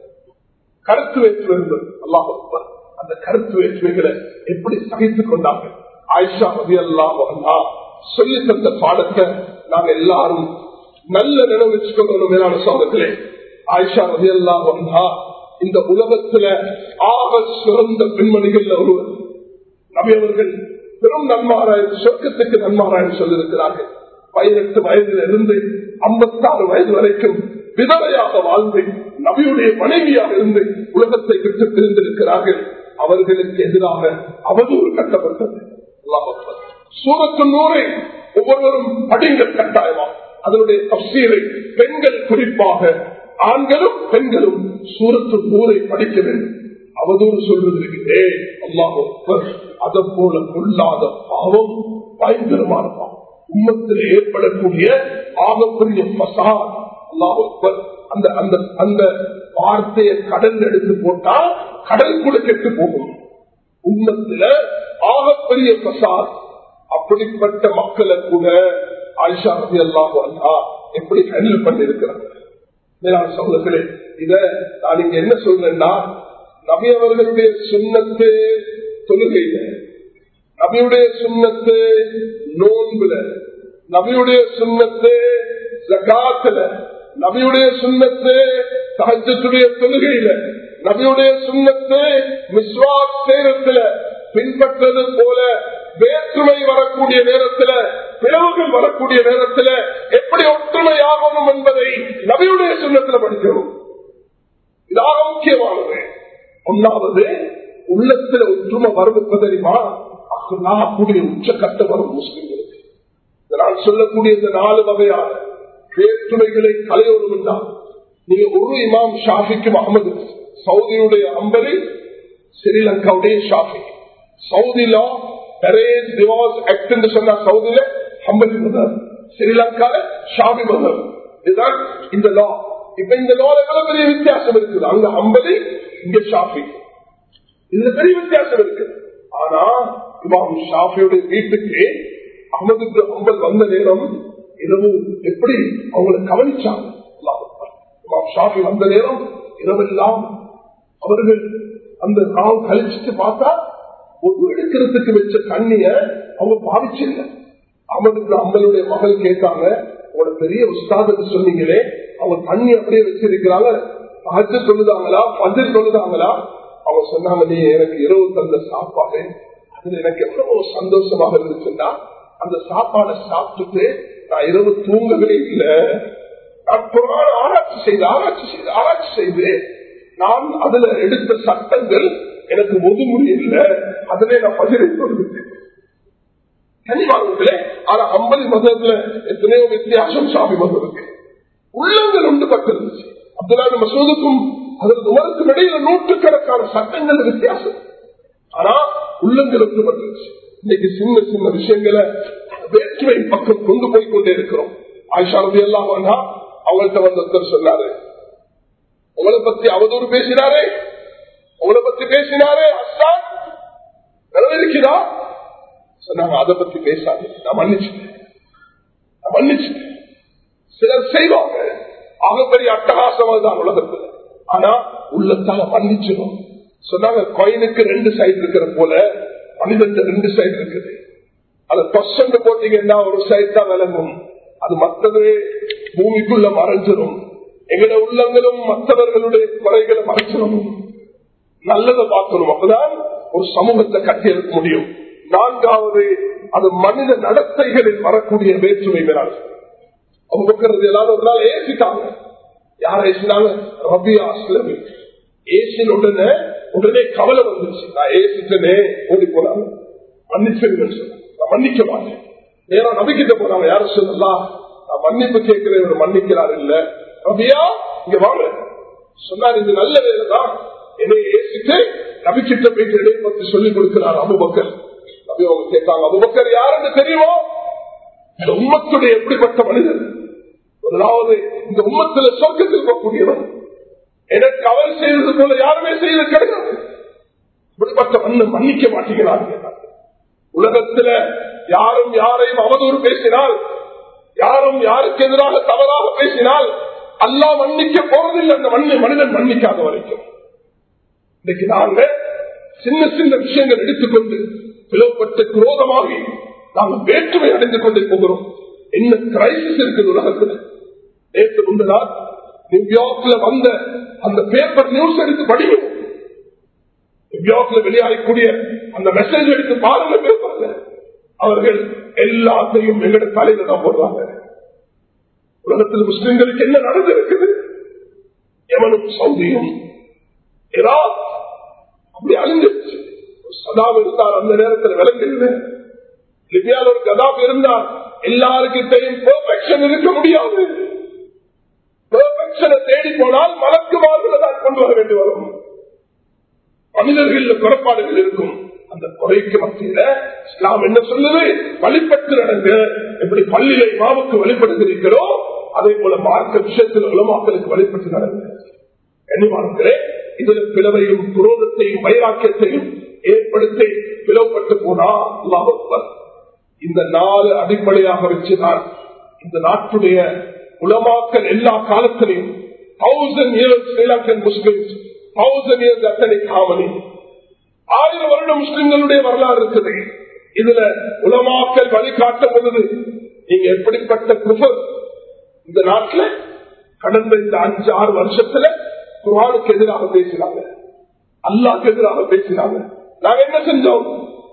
கருத்து வேற்றுமை இருந்தது அல்லாஹ் அக்பர். அந்த கருத்து வேற்றுமைகளை எப்படி சகித்துக் கொண்டாங்க ஆயிஷா ரவி அல்லா சொல்லி தந்த பாடத்தை நாங்க எல்லாரும் நல்ல நினைவு வச்சுக்கொள்ளணும் மேலான சோதத்திலே ஆயிஷா ரவி அல்லா இந்த உலகத்துல ஆக சிறந்த பெண்மணிகள்ல ஒருவர் நபி அவர்கள் பெரும் நன்மாராயன் சொர்க்கத்துக்கு நன்மாராயன் சொல்லியிருக்கிறார்கள் பதினெட்டு வயதில் இருந்து ஐம்பத்தாறு வயது வரைக்கும் விதவையாக வாழ்ந்து நபியுடைய மனைவியாக இருந்து உலகத்தை விட்டு பிரிந்திருக்கிறார்கள் அவர்களுக்கு எதிராக அவதூறு கட்டப்பட்டது அல்லாஹ் அக்பர். சூரத்து நூறை ஒவ்வொருவரும் படிங்கள் கட்டாயமா அதனுடைய தப்சீரை பெண்கள் குறிப்பாக ஆண்களும் பெண்களும் சூரத்து நூறை படிக்க வேண்டும் அவதூறு சொல்வதற்கு அல்லாஹ் அதை போல கொள்ளாத பாவம் பயங்கரமான பாவம் உம்மத்தில் ஏற்படக்கூடிய ஆகப்பெரிய பசார் அல்லாஹ் அக்பர். அந்த அந்த அந்த வார்த்தையை கடல் எடுத்து போட்டா கடல் கூட கெட்டு போகும் உம்மத்துல ஆகப்பெரிய பசார் அப்படிப்பட்ட மக்களை கூட ஆயிஷா ரவி அல்லாஹ் எப்படி ஹேண்டில் பண்ணிருக்கிறாங்க மேலான சகோதரர்களே இத நான் இங்க என்ன சொல்றேன்னா நபி அவர்களுடைய சுண்ணத்து தொழுகையில நபியுடைய சுண்ணத்து நோன்புல நபியுடைய சுண்ணத்து ஜகாத்துல நபியுடைய சுண்ணத்து தகஜத்துடைய தொழுகையில நபியுடைய சுண்ணத்து மிஸ்வாக் சேரத்துல பின்பற்றது போல வேற்றுமை வரக்கூடிய நேரத்துல பிளவுகள் வரக்கூடிய நேரத்துல எப்படி ஒற்றுமை ஆகணும் என்பதை நபியுடைய சுண்ணத்துல படிக்கணும் இதாக முக்கியமானது ஒன்னாவது உள்ளத்துல ஒற்றுமை வரும் தெரியுமா கூடிய உச்சக்கட்ட வரும் முஸ்லிம்களுக்கு இதை நான் சொல்லக்கூடிய இந்த நாலு வகையான வேற்றுமைகளை கலையோடும் என்றால் நீங்க ஒரு இமாம் ஷாஃபிக்கும் அகமது சவுதியுடைய அம்பலி ஸ்ரீலங்காவுடைய ஷாஃபி சவுதியில மேரேஜ் டிவோர்ஸ் ஆக்ட் என்று சொன்ன சவுதியில ஹம்பலி மதர் ஸ்ரீலங்கால ஷாபி மதர் இதுதான் இந்த லா இப்ப இந்த லோல எவ்வளவு பெரிய வித்தியாசம் இருக்குது அங்க ஹம்பலி இங்க ஷாஃபி இதுல பெரிய வித்தியாசம் இருக்கு ஆனா இமாம் ஷாஃபியுடைய வீட்டுக்கு அகமது அம்பல் வந்த நேரம் இரவு எப்படி அவங்களை கவனிச்சாங்க அல்லாஹ் அக்பர். இமாம் ஷாஃபி வந்த நேரம் இரவெல்லாம் அவர்கள் அந்த நாள் கழிச்சுட்டு பார்த்தா ஒரு எடுக்கிறதுக்கு வச்ச தண்ணிய அவங்க பாவிச்சில்ல அமது அம்மனுடைய மகள் கேட்காங்க உங்களோட பெரிய உஸ்தாதுக்கு சொன்னீங்களே அவங்க தண்ணி அப்படியே வச்சிருக்கிறாங்க அஜு சொல்லுதாங்களா பதில் சொல்லுதாங்களா அவங்க சொன்னாங்க நீ எனக்கு இரவு தந்த சாப்பாடு அதுல எனக்கு எவ்வளவு சந்தோஷமாக இருந்துச்சுன்னா அந்த சாப்பாடை சாப்பிட்டுட்டு நான் இரவு தூங்கவே இல்லை நான் குரான் ஆராய்ச்சி செய்து ஆராய்ச்சி செய்து ஆராய்ச்சி செய்து நான் அதுல எடுத்த சட்டங்கள் எனக்கு ஒதுமுறை இல்லை அதிலே நான் பதிலை சொல்லுவேன் கனிவாங்களே ஆனா அம்பலி மதத்துல எத்தனையோ வித்தியாசம் சாமி மதத்துக்கு உள்ளங்கள் உண்டு பட்டிருந்துச்சு அப்துல்லா மசூதுக்கும் அதற்கு உமருக்கும் இடையில நூற்றுக்கணக்கான சட்டங்கள் வித்தியாசம் ஆனா உள்ளங்கள் ஒன்று பட்டுருச்சு இன்னைக்கு சின்ன சின்ன விஷயங்களை வேற்றுமை பக்கம் கொண்டு போய் கொண்டே இருக்கிறோம் ஆயிஷா ரவி எல்லாம் வேண்டா அவங்கள்ட்ட வந்து ஒருத்தர் சொன்னாரு உங்களை பத்தி அவதூறு பேசினாரே உங்களை பத்தி பேசினாரே அஸ்தான் நிறைவேறிக்கிறா சொன்னாங்க அதை பத்தி பேசாது நான் மன்னிச்சுட்டேன் நான் மன்னிச்சுட்டேன் சிலர் செய்வாங்க ஆகப்பெரிய அட்டகாசமா தான் உலகத்துல ஆனா உள்ளத்தால மன்னிச்சிடும் சொன்னாங்க கோயிலுக்கு ரெண்டு சைடு இருக்கிற போல மனிதன் ரெண்டு சைடு இருக்குது அது பர்சன்ட் போட்டீங்கன்னா ஒரு சைடு தான் விளங்கும் அது மற்றது பூமிக்குள்ள மறைஞ்சிடும் எங்கட உள்ளங்களும் மற்றவர்களுடைய குறைகளை மறைச்சிடும் நல்லதை பார்க்கணும் அப்பதான் ஒரு சமூகத்தை கட்டியெழுக்க முடியும் நான்காவது அது மனித நடத்தைகளில் வரக்கூடிய வேற்றுமை மேலாள் அவங்க எல்லாரும் ஒரு நாள் ஏசிட்டாங்க யார் ஏசினாங்க ரபியா அஸ்லமி ஏசின உடனே உடனே கவலை வந்துச்சு நான் ஏசிட்டனே ஓடி போனாங்க மன்னிச்சிருங்கன்னு சொன்னாங்க நான் மன்னிக்க மாட்டேன் நேரா நபிக்கிட்ட போனாங்க யாரும் சொல்லலாம் நான் மன்னிப்பு கேட்கிறேன் இவர் மன்னிக்கிறார் இல்ல ரபியா இங்க வாங்க சொன்னார் இது நல்ல வேலை தான் என்னை ஏசிட்டு நபிக்கிட்ட போயிட்டு இடையை பத்தி சொல்லிக் கொடுக்கிறார் அபுபக்கர் நபி அவங்க கேட்டாங்க அபுபக்கர் யாருன்னு தெரியுமா இந்த உம்மத்துடைய எப்படிப்பட்ட மனிதர் முதலாவது இந்த உம்மத்துல சொர்க்கத்தில் போகக்கூடியவர் எனக்கு அவர் செய்தது போல யாருமே செய்தது கிடையாது இப்படிப்பட்ட மண்ணு மன்னிக்க மாட்டேங்கிறாங்க உலகத்துல யாரும் யாரையும் அவதூறு பேசினால் யாரும் யாருக்கு எதிராக தவறாக பேசினால் அல்லா மன்னிக்க போறதில்லை அந்த மண்ணை மனிதன் மன்னிக்காத வரைக்கும் இன்னைக்கு நாங்க சின்ன சின்ன விஷயங்கள் எடுத்துக்கொண்டு பிளவுபட்டு குரோதமாகி நாங்கள் வேற்றுமை அடைந்து கொண்டே போகிறோம் என்ன கிரைசிஸ் இருக்குது உலகத்தில் நேற்று முந்தனால் நியூயார்க்ல வந்த அந்த பேப்பர் நியூஸ் எடுத்து படிங்க நியூயார்க்ல வெளியாகக்கூடிய அந்த மெசேஜ் எடுத்து பாருங்க பேப்பர்ல அவர்கள் எல்லாத்தையும் எங்கட தலையில தான் போடுறாங்க உலகத்தில் முஸ்லிம்களுக்கு என்ன நடந்திருக்குது எவனும் சவுதியும் ஈராக் அப்படி அழிஞ்சிருச்சு சதாம் இருந்தார் அந்த நேரத்தில் விளங்குது லிபியால் ஒரு கதாப் இருந்தார் எல்லாருக்கிட்டையும் பெர்ஃபெக்ஷன் இருக்க முடியாது பெர்ஃபெக்ஷனை தேடி போனால் மலக்குமார்களை தான் கொண்டு வர வேண்டி வரும் மனிதர்கள் குறைபாடுகள் இருக்கும் அந்த குறைக்கு மத்தியில இஸ்லாம் என்ன சொல்லுது வழிபட்டு நடங்க எப்படி பள்ளியில இமாவுக்கு வழிபடுகிறீர்களோ அதே போல மார்க்க விஷயத்தில் உலமாக்களுக்கு வழிபட்டு நடங்க கண்ணிமார்களே இதுல பிளவையும் குரோதத்தையும் வைராக்கியத்தையும் ஏற்படுத்தி பிளவுபட்டு போனா அல்லாஹ் இந்த நாலு அடிப்படையாக வச்சுதான் இந்த நாட்டுடைய உலமாக்கல் எல்லா காலத்திலையும் thousand years Sri Lankan Muslims thousand years அத்தனை காமனி ஆயிரம் வருடம் முஸ்லிம்களுடைய வரலாறு இருக்குது இதுல உலமாக்கல் வழிகாட்டப்படுது நீங்க எப்படிப்பட்ட குஃபர் இந்த நாட்டுல கடந்த இந்த அஞ்சு ஆறு வருஷத்துல குரானுக்கு எதிராக பேசினாங்க அல்லாக்கு எதிராக பேசினாங்க நாங்க என்ன செஞ்சோம்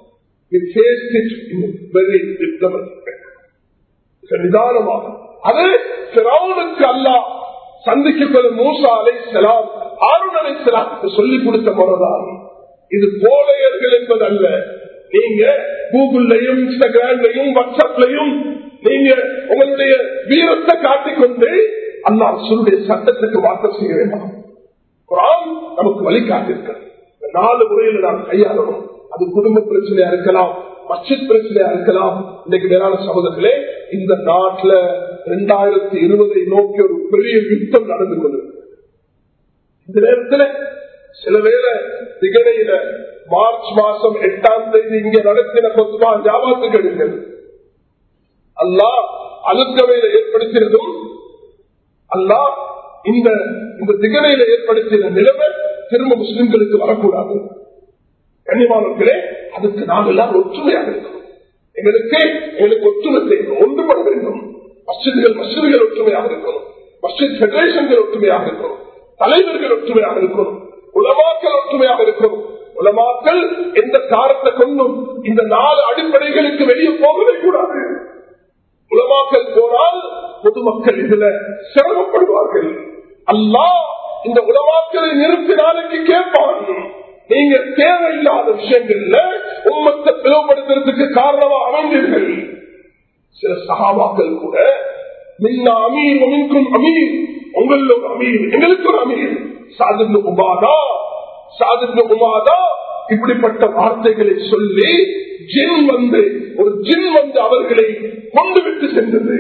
நிதானமாக அது சிராவுனுக்கு அல்லா சந்திக்க மூசா அலை செலாம் ஆருண் அலை செலாத்துக்கு சொல்லிக் கொடுத்த முறைதான் இது கோலையர்கள் என்பது அல்ல நீங்க கூகுள்லையும் இன்ஸ்டாகிராம்லையும் வாட்ஸ்அப்லையும் நீங்க உங்களுடைய வீரத்தை காட்டிக்கொண்டு அல்லா சொல்லுடைய சட்டத்துக்கு மாற்றம் செய்ய வேண்டாம் குரான் நமக்கு வழிகாட்டிருக்கிறது நாலு முறையில் நாம் கையாளணும் அது குடும்ப பிரச்சனையா இருக்கலாம் மச்சித் பிரச்சனையா இருக்கலாம் இன்னைக்கு மேலான சகோதரர்களே இந்த நாட்டுல இரண்டாயிரத்தி இருபதை நோக்கி ஒரு பெரிய யுத்தம் நடந்து கொண்டிருக்கு இந்த நேரத்தில் சில வேளை திகழையில மார்ச் மாசம் எட்டாம் தேதி இங்க நடத்தின கொத்துமா ஜாபாத்துக்கு எடுங்கள் அல்லா அழுக்கவையில ஏற்படுத்தினதும் அல்லா இந்த இந்த திகழையில ஏற்படுத்தின நிலைமை திரும்ப முஸ்லிம்களுக்கு வரக்கூடாது கண்ணியமானவர்களே அதுக்கு நாம் எல்லாரும் ஒற்றுமையாக இருக்கணும் எங்களுக்கு எங்களுக்கு ஒற்றுமை தேவை ஒன்றுபட வேண்டும் மசிதிகள் மசிதிகள் ஒற்றுமையாக இருக்கணும் மஸ்ஜித் பெடரேஷன்கள் ஒற்றுமையாக இருக்கணும் தலைவர்கள் ஒற்றுமையாக இருக்கணும் உலமாக்கள் ஒற்றுமையாக இருக்கணும் உலமாக்கள் எந்த காரத்தை கொண்டும் இந்த நாலு அடிப்படைகளுக்கு வெளியே போகவே கூடாது உலமாக்கள் போனால் பொதுமக்கள் இதுல சிரமப்படுவார்கள் அல்லா இந்த உலமாக்களை நிறுத்தி நாளைக்கு கேட்பான் நீங்க தேவையில்லாத விஷயங்கள்ல உம்மத்தை பிளவுபடுத்துறதுக்கு காரணமா அமைந்தீர்கள் சில சகாபாக்கள் கூட மின்னா அமீர் மின்கும் அமீர் உங்கள ஒரு அமீர் எங்களுக்கு ஒரு அமீர் சாதிந்த உபாதா சாதிந்த உபாதா இப்படிப்பட்ட வார்த்தைகளை சொல்லி ஜின் வந்து ஒரு ஜின் வந்து அவர்களை கொண்டு விட்டு சென்றது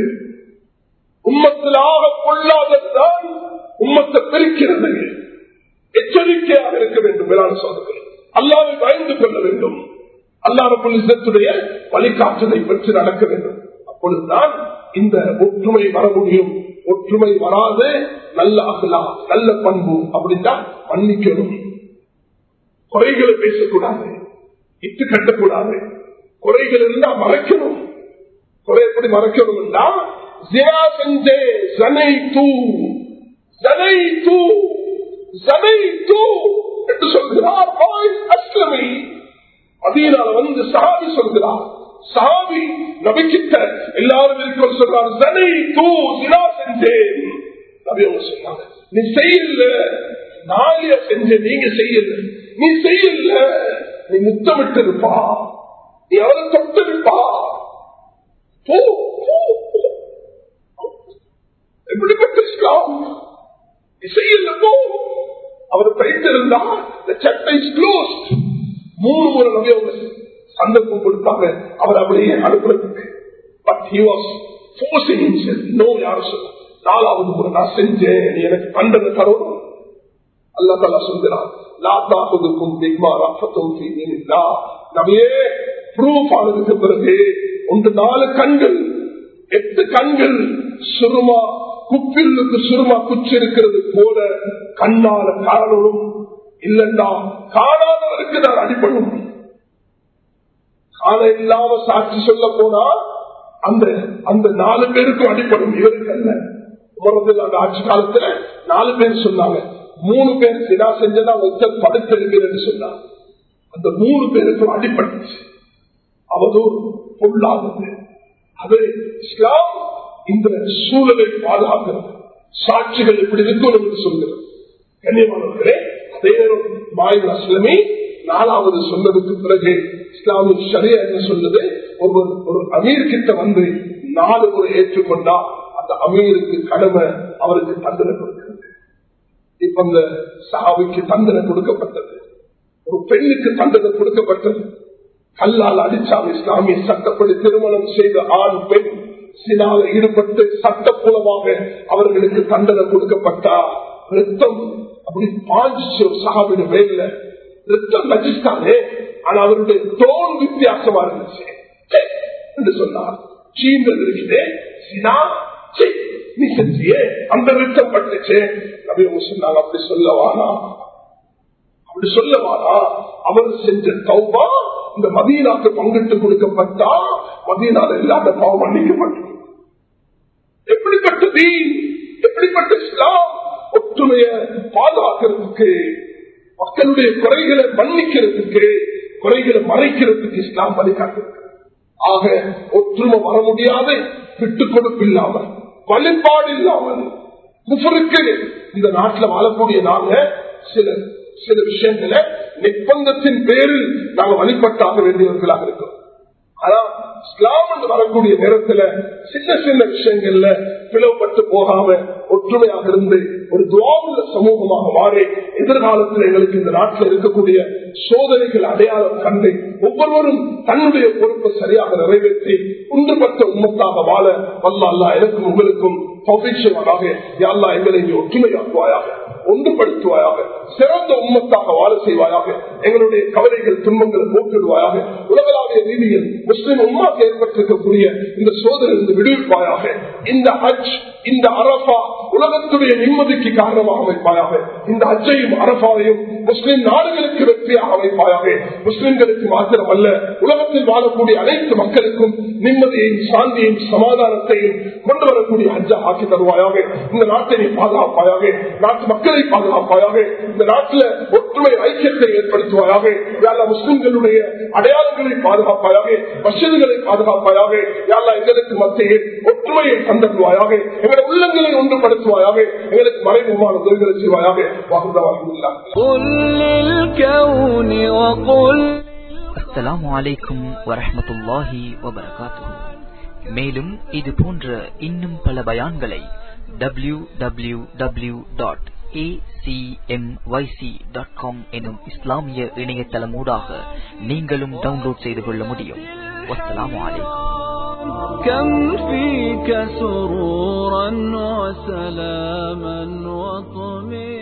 உம்மத்திலாக கொள்ளாததுதான் உம்மத்தை பிரிக்கிறது எச்சரிக்கையாக இருக்க வேண்டும் வேளாண் சோதனை அல்லாவை பயந்து கொள்ள வேண்டும் அல்லாஹுடைய வழிகாட்டுதை பற்றி நடக்க வேண்டும் அப்பொழுதுதான் இந்த ஒற்றுமை வர முடியும் ஒற்றுமை வராது நல்ல அகலா நல்ல பண்பு அப்படின்னா மன்னிக்கணும் குறைகளை பேசக்கூடாது இட்டு கட்டக்கூடாது குறைகள் இருந்தா மறைக்கணும் குறை எப்படி மறைக்கணும்னா ஜினா செஞ்சே ஜனை தூ ஜனை தூ ஜனை தூ என்று சொல்கிறார் அஸ்லமி அதீனால வந்து சாவி சொல்கிறார் சாவி நபிக்கிட்ட எல்லாரும் இருக்க சொல்றார் ஜனை தூ ஜினா செஞ்சேன் நபி அவங்க சொன்னாங்க நீ செய்யல நாளைய செஞ்ச நீங்க செய்யல நீ செய்யல நீ முத்தமிட்டு இருப்பா நீ அவரை தொட்டு விப்பா போ போ, போ. எப்படிப்பட்ட இஸ்லாம் நீ செய்யல போ அவர் தைத்திருந்தா the chapter is closed மூணு முறை நபி அவங்க சந்தர்ப்பம் கொடுத்தாங்க அவர் அப்படியே அனுப்புறதுக்கு but he was forcing himself no யாரும் சொல்ல நாலாவது முறை நான் செஞ்சேன் நீ எனக்கு தண்டனை தரணும் அல்லா தாலா சொல்கிறான் லா தாக்குதுக்கும் திக்மா ரஃபத்தும் ஃபீதீனில்லா நபியே ப்ரூஃப் ஆனதுக்கு பிறகு ஒன்று நாலு கண்கள் எட்டு கண்கள் சுருமா குப்பில்லுக்கு சுருமா குச்சி இருக்கிறது போல கண்ணால காணணும் இல்லண்டா காணாதவருக்கு நான் அடிப்படும் காண இல்லாம சாட்சி சொல்ல போனா அந்த அந்த நாலு பேருக்கும் அடிப்படும் இவருக்கு அல்ல உமரத்தில் அந்த ஆட்சி காலத்துல நாலு பேர் சொன்னாங்க மூணு பேர் சிதா செஞ்சதா ஒருத்தர் படுத்திருக்கிறது சொன்னாங்க அந்த மூணு பேருக்கும் அடிப்பட்டுச்சு அவதூறு பொருளானது அது இஸ்லாம் இந்த சூழலை பாதுகாக்கிறது சாட்சிகள் எப்படி இருக்கணும் என்று சொல்கிறது கண்ணியமானவர்களே அதே நேரம் மாயின் அஸ்லமி நாலாவது சொன்னதுக்கு பிறகு இஸ்லாமிய சரியா என்ன சொல்லுது ஒரு ஒரு அமீர் கிட்ட வந்து நாலு முறை ஏற்றுக்கொண்டா அந்த அமீருக்கு கடமை அவருக்கு தண்டனை கொடுக்கிறது இப்ப அந்த சாவிக்கு தண்டனை கொடுக்கப்பட்டது ஒரு பெண்ணுக்கு தண்டனை கொடுக்கப்பட்டது கல்லால் அடிச்சால் இஸ்லாமிய சட்டப்படி திருமணம் செய்த ஆண் பெண் சினால ஈடுபட்டு சட்டப்பூலமாக அவர்களுக்கு தண்டனை கொடுக்கப்பட்டா ரத்தம் அப்படி பாஞ்சிச்சு ஒரு சகாவிட வேல ரத்தம் நச்சிட்டானே ஆனா அவருடைய தோல் வித்தியாசமா இருந்துச்சு ச்சே, என்று சொன்னார் சீந்தது இருக்குதே சினா ச்சே, நீ செஞ்சியே அந்த ரத்தம் பட்டுச்சு நபி அவங்க சொன்னாங்க அப்படி சொல்லவானா அப்படி சொல்லவானா அவர் செஞ்ச தௌபா இந்த மதீனாக்கு பங்கிட்டு கொடுக்கப்பட்டா மதீனால இல்லாத பாவம் மன்னிக்கப்பட்டது எப்படிப்பட்ட தீன் எப்படிப்பட்ட இஸ்லாம் ஒற்றுமைய பாதுகாக்கிறதுக்கு மக்களுடைய குறைகளை மன்னிக்கிறதுக்கு குறைகளை மறைக்கிறதுக்கு இஸ்லாம் வழிகாட்டுகிறது ஆக ஒற்றுமை வர முடியாது விட்டுக் கொடுப்பு இல்லாமல் வழிபாடு இல்லாமல் குஃபருக்கு இந்த நாட்டில் வாழக்கூடிய நாங்க சில சில விஷயங்களை நிர்பந்தத்தின் பேரில் நாங்கள் வழிபட்டாக வேண்டியவர்களாக இருக்கிறோம் ஆனா இஸ்லாம் என்று வரக்கூடிய நேரத்துல சின்ன சின்ன விஷயங்கள்ல பிளவுபட்டு போகாம ஒற்றுமையாக இருந்து ஒரு துவாவுள்ள சமூகமாக மாறி எதிர்காலத்தில் எங்களுக்கு இந்த நாட்டில் இருக்கக்கூடிய சோதனைகள் அடையாளம் கண்டு ஒவ்வொருவரும் தன்னுடைய பொறுப்பை சரியாக நிறைவேற்றி ஒன்றுபட்ட உண்மத்தாக வாழ வல்ல அல்லா எனக்கும் உங்களுக்கும் பௌபீட்சமாக யாழ்லா எங்களை நீ ஒற்றுமையாக்குவாயாக ஒன்றுபடுத்துவாயாக சிறந்த உண்மத்தாக வாழ செய்வாயாக எங்களுடைய கவலைகள் துன்பங்களை போக்கிடுவாயாக உலகளாவிய ரீதியில் முஸ்லிம் உண்மாக்கு ஏற்பட்டிருக்கக்கூடிய இந்த சோதனை இருந்து விடுவிப்பாயாக இந்த ஹஜ் இந்த அரபா உலகத்துடைய நிம்மதிக்கு காரணமாக அமைப்பாயாக இந்த ஹஜ்ஜையும் அரபாவையும் முஸ்லிம் நாடுகளுக்கு வெற்றியாக அமைப்பாயாக முஸ்லிம்களுக்கு மாத்திரமல்ல உலகத்தில் வாழக்கூடிய அனைத்து மக்களுக்கும் நிம்மதியையும் சாந்தியையும் சமாதானத்தையும் கொண்டு வரக்கூடிய ஹஜ்ஜா ஆக்கி தருவாயாக இந்த நாட்டை நீ பாதுகாப்பாயாக நாட்டு மக்களை பாதுகாப்பாயாக இந்த நாட்டில் ஒற்றுமை ஐக்கியத்தை ஏற்படுத்துவாயாக யாரா முஸ்லிம்களுடைய அடையாளங்களை பாதுகாப்பாயாக மசிதுகளை பாதுகாப்பாயாக யாரா எங்களுக்கு மத்தியில் ஒற்றுமையை தந்தருவாயாக எங்களுடைய உள்ளங்களை ஒன்றுபடுத்துவாயாக எங்களுக்கு மறைமுகமான உதவிகளை செய்வாயாக வாகுதவாக قل للكون وقل அஸ்ஸலாமு அலைக்கும் வரஹ்மத்துல்லாஹி வபரகாத்துஹு மேலும் இது போன்ற இன்னும் பல பயான்களை W W W dot dot com எனும் இஸ்லாமிய இணையதளமூடாக நீங்களும் டவுன்லோட் செய்து கொள்ள முடியும் வஸ்ஸலாமு அலைக்கும் كم فيك سرورا وسلاما وطمئنا